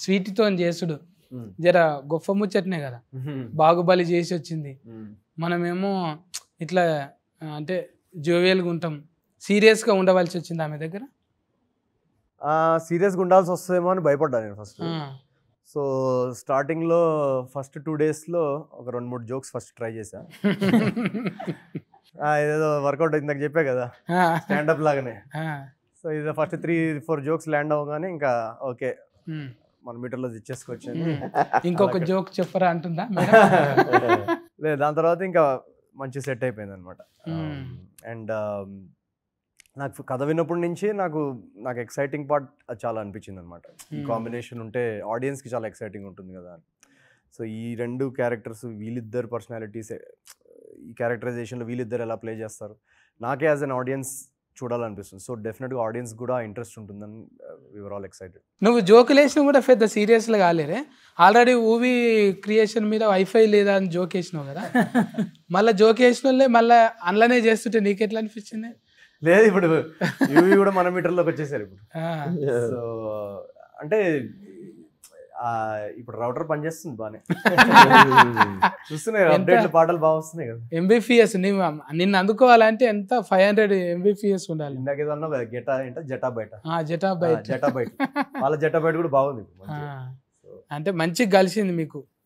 స్వీట్తో చేసుడు ఉమ్. జర గొప్ప ముచ్చటనే కదా ఉమ్. బాగుబలి చేసి వచ్చింది ఉమ్. మనమేమో ఇట్లా ఆ, అంటే జోవియల్గా ఉంటాం సీరియస్గా ఉండవలసి వచ్చింది ఆమె దగ్గర ఆ సీరియస్గా ఉండాల్సి వస్తుందేమో అని భయపడ్డా నేను ఫస్ట్ ఆ, సో స్టార్టింగ్లో ఫస్ట్ టూ డేస్లో ఒక రెండు మూడు జోక్స్ ఫస్ట్ ట్రై చేశా ఆ, ఇదేదో వర్కౌట్ ఇందాక చెప్పా కదా ఆ, స్టాండప్ లాగానే ఆ, సో ఇది first three four jokes land అవ్వగానే ఇంకా ఓకే ఉమ్. మన మీటర్లో తెచ్చేసుకోవచ్చు అని ఉమ్. ఇంకొక జోక్ చెప్పరా అంటుందా మేడం? లేదు దాని తర్వాత ఇంకా మంచి సెట్ అయిపోయింది అనమాట Hmm. అండ్ నాకు కథ విన్నప్పటి నుంచి నాకు నాకు ఎక్సైటింగ్ పార్ట్ చాలా అనిపించింది అనమాట ఈ Hmm. కాంబినేషన్ ఉంటే ఆడియన్స్కి చాలా ఎక్సైటింగ్ ఉంటుంది కదా సో ఈ రెండు క్యారెక్టర్స్ వీళ్ళిద్దరు పర్సనాలిటీస్ ఈ క్యారెక్టరైజేషన్లో వీళ్ళిద్దరు ఎలా ప్లే చేస్తారు నాకే యాజ్ అన్ ఆడియన్స్ చూడాలనిపిస్తుంది సో డెఫినెట్గా ఆడియన్స్ కూడా ఇంట్రెస్ట్ ఉంటుందని వివర్ ఆల్ ఎక్సైటెడ్ నువ్వు జోకులు వేసినా కూడా పెద్ద సీరియస్గా కాలేరే ఆల్రెడీ మూవీ క్రియేషన్ మీద వైఫై లేదా అని జోక్ వేసినావు కదా మళ్ళీ జోక్ వేసిన వాళ్ళే మళ్ళీ అందులోనే చేస్తుంటే నీకెట్లా అనిపించింది లేదు ఇప్పుడు ఇవి కూడా మన మీటర్లోకి వచ్చేసారు ఇప్పుడు ఆ, సో అంటే ఆ, ఇప్పుడు రౌటర్ పనిచేస్తుంది బాగానే చూస్తున్నాయి ఎంత? అప్డేట్లు పాటలు బాగా వస్తున్నాయి కదా ఎంబీపీఎస్ నీవు నిన్ను అందుకోవాలంటే ఎంత ఫైవ్ హండ్రెడ్ ఎంబీపీఎస్ ఉండాలి ఇందాక ఏదో అన్నావు కదా గెటా ఏంటో జటా బయట ఆ, జటా బయట జటా బయట వాళ్ళ జటా బయట కూడా బాగుంది ఇప్పుడు ఆ, మంచిగా. So, అంటే మంచిగా కలిసింది మీకు